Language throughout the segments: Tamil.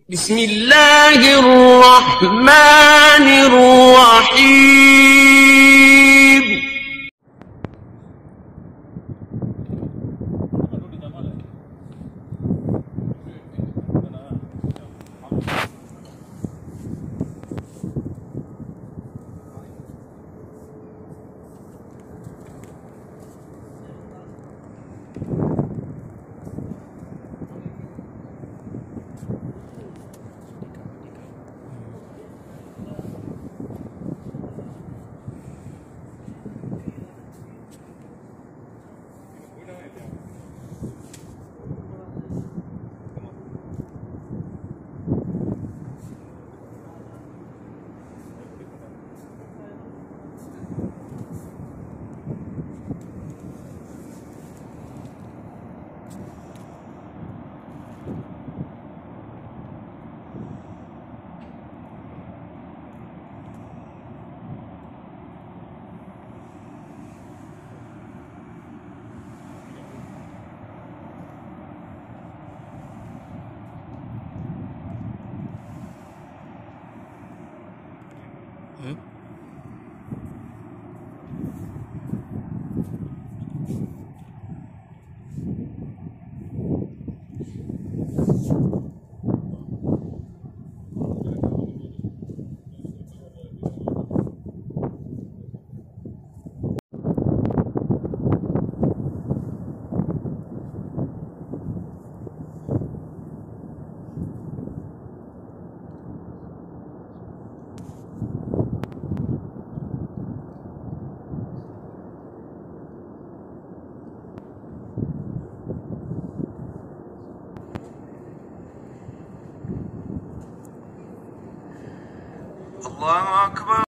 بسم الله الرحمن الرحيم الله أكبر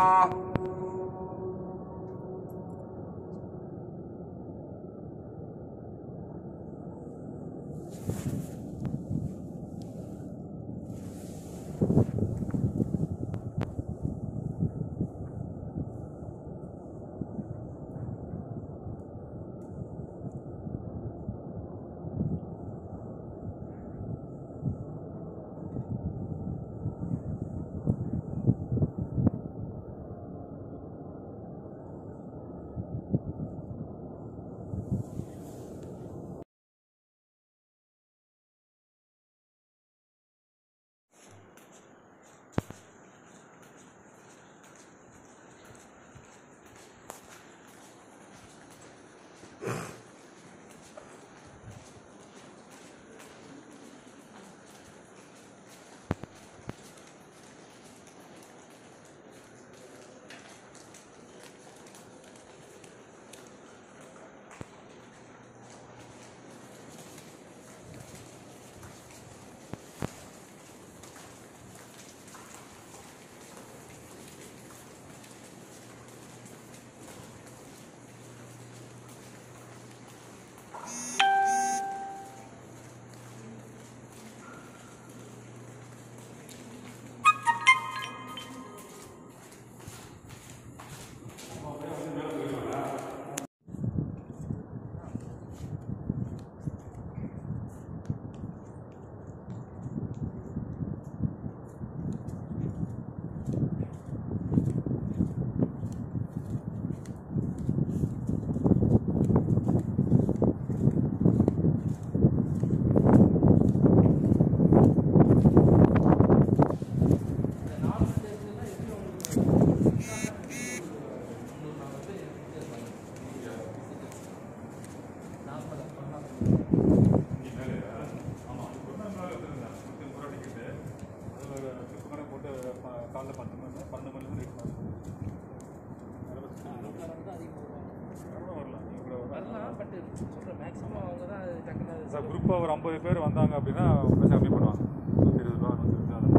சார் குரூப்பாக ஒரு ஐம்பது பேர் வந்தாங்க அப்படின்னா பைசா கம்மி பண்ணுவாங்க நூற்றி இருபது ரூபா நூற்றி இருபது அந்த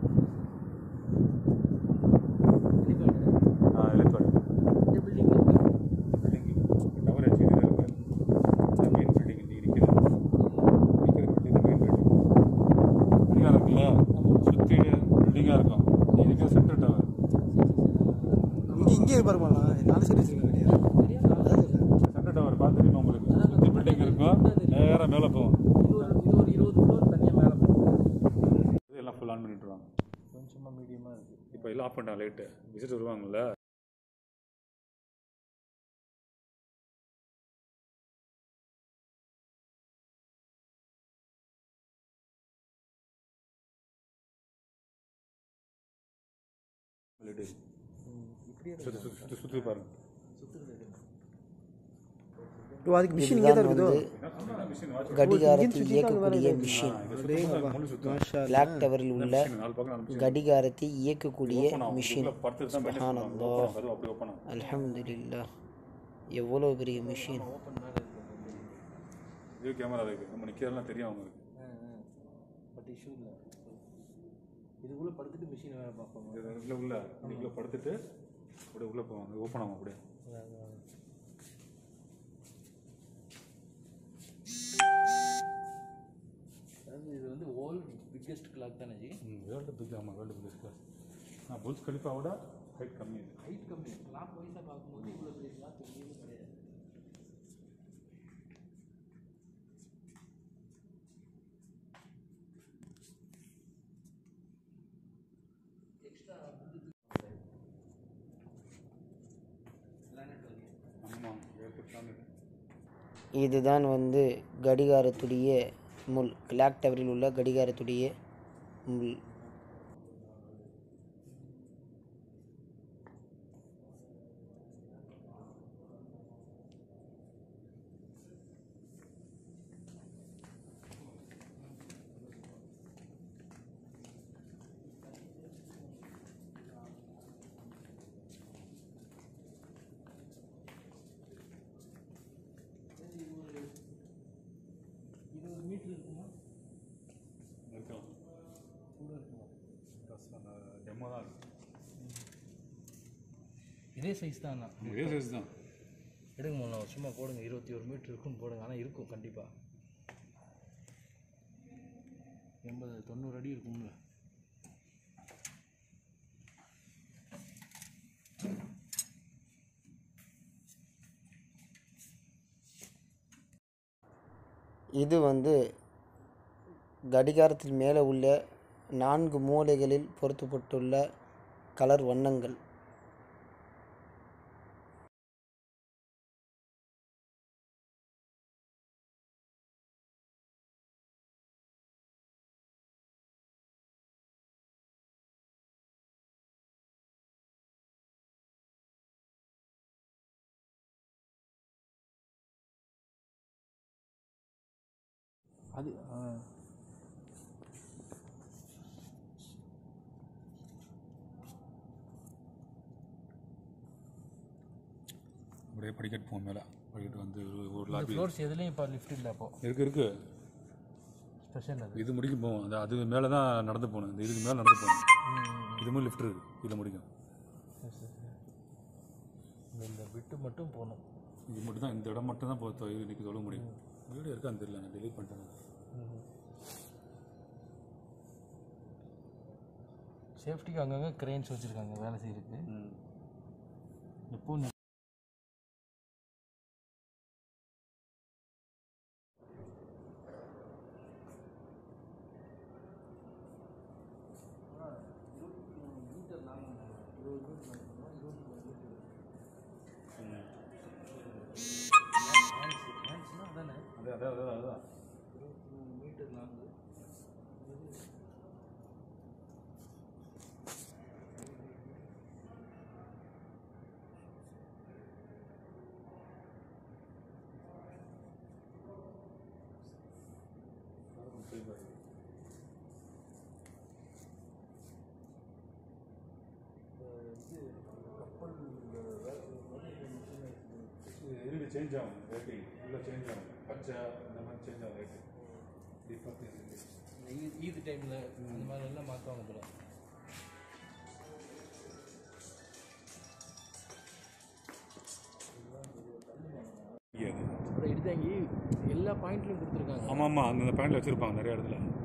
மாதிரி ஆ எலக்ட்ரானிக் பில்டிங் டவர் ஹெச்டி இருக்கு இந்த மெயின் பில்டிங் இங்கே நிற்கிது நிற்கிற பில்டிங் மெயின் பில்டிங் பில்டிங்காக இருக்குல்ல சுற்றி பில்டிங்காக இருக்கும் நீ இருக்கிற சென்டர் டவர் இங்கே இங்கே பாருமாண்ணா நாலு சைடு வச்சுருக்கேன் கிடையாது சென்டர் டவர் பார்த்துருக்கீங்க உங்களுக்கு சுற்றி பில்டிங் இருக்கும் நேராக மேலே போகும் இது ஒரு இது ஒரு இருபது ஃப்ளோர் தனியாக மேலே போகும் ஆன் பண்ணிட்டுருவாங்க கொஞ்சமாக மீடியமாக இருக்குது இப்போ எல்லாம் ஆஃப் பண்ணிட்டாங்க லைட்டு விசிட் வருவாங்கல்ல லைட்டு இப்படியே சுற்றி சுற்றி சுற்றி சுற்றி பாருங்க ஓ அதுக்கு மிஷின் இங்கே தான் இருக்குதோ என்ன மிஷின் வாட்ச் கடிகாரத்தை இயக்கக்கூடிய மிஷின் முழு சுத்தம் கிளாக் டவரில் உள்ள நாலு பக்கம் நாலு மிஷின் கடிகாரத்தை இயக்கக்கூடிய மிஷின் படுத்துட்டு தான் மெயின்டைன் பண்ணுவாங்க ஓப்பன் ஆகும், அப்படி ஓப்பன் ஆகும் அல்ஹம்துலில்லா எவ்வளோ பெரிய மிஷின் இது கேமரா இருக்கு நம்ம நிற்கிறதெல்லாம் தெரியும் அவங்களுக்கு பட் இஷ்யூ இல்லை இதுக்குள்ளே படுத்துட்டு மிஷினை வேலை பார்ப்பாங்க இது உள்ள உள்ள இதுக்குள்ள படுத்துட்டு அப்படியே உள்ளே போவாங்க ஓப்பன் ஆகும் அப்படியே அதாவது இது வந்து வேர்ல்ட் பிக்கெஸ்ட் கிளாக் தானே ஜி வேர்ல்டு பிக் ஆமாம் வேர்ல்டு பிக் கிளாஸ் ஆ புல்ஸ் கலிஃபாவோட ஹைட் கம்மி இது ஹைட் கம்மி கிளாக் வைஸாக பார்க்கும்போது இவ்வளோ பெரிய கிளாக் எங்கேயுமே கிடையாது ஆமாம் ஏற்பட்டாங்க இதுதான் வந்து கடிகாரத்துடைய முள் கிளாக் டவரில் உள்ள கடிகாரத்துடைய முள் இருக்கலாம் டெமோ தான் இருக்கு இதே சைஸ் தான் அண்ணா. இதே சைஸ் தான் எடுங்க முதல்ல சும்மா போடுங்க இருபத்தி ஒரு மீட்டர் இருக்குன்னு போடுங்க ஆனால் இருக்கும் கண்டிப்பாக எண்பது தொண்ணூறு அடி இருக்கும்ல இது வந்து கடிகாரத்தில் மேலே உள்ள நான்கு மூலைகளில் பொருத்தப்பட்டுள்ள கலர் வண்ணங்கள் அது அப்படியே படிக்கட்டு போகும் மேலே படிக்கட்டு வந்து ஒரு ஒரு இந்த லாபி ஃப்ளோர்ஸ் எதுலேயும் இப்போ லிஃப்ட் இல்லை அப்போ இருக்கு இருக்கு ஸ்பெஷல் அது இது முடிக்கும் போகும் அந்த அது மேலே தான் நடந்து போகணும் இந்த இதுக்கு மேலே நடந்து போகணும் இது மாதிரி லிஃப்ட் இருக்கு இதில் முடிக்கும் சரி, சரி, சரி. இந்த இந்த விட்டு மட்டும் போகணும் இது மட்டும் தான் இந்த இடம் மட்டும் தான் போக இன்னைக்கு சொல்ல முடியும் வீடியோ இருக்கான்னு தெரியல நான் டெலீட் பண்ணிட்டேன் சேஃப்டிக்கு அங்கங்கே கிரெயின்ஸ் வச்சுருக்காங்க வேலை செய்யறதுக்கு எப்போ நீ அதானே அதே அதே அதே அதுதான் இருபத்தி மூணு மீட்டர் லாங்கு எல்இடி சேஞ்ச் ஆகும் ரேட்டிங் உள்ள சேஞ்ச் ஆகும் பச்சை இந்த மாதிரி சேஞ்ச் ஆகும் ரேட்டு டிஃபால்ட் ஈத் ஈத் டைமில் அந்த மாதிரி எல்லாம் மாற்றுவாங்க போல அது அப்புறம் எடுத்தாங்கி எல்லா பாயிண்ட்லையும் கொடுத்துருக்காங்க ஆமாம் ஆமாம் அந்தந்த பாயிண்டில் வச்சுருப்பாங்க நிறைய இடத்துல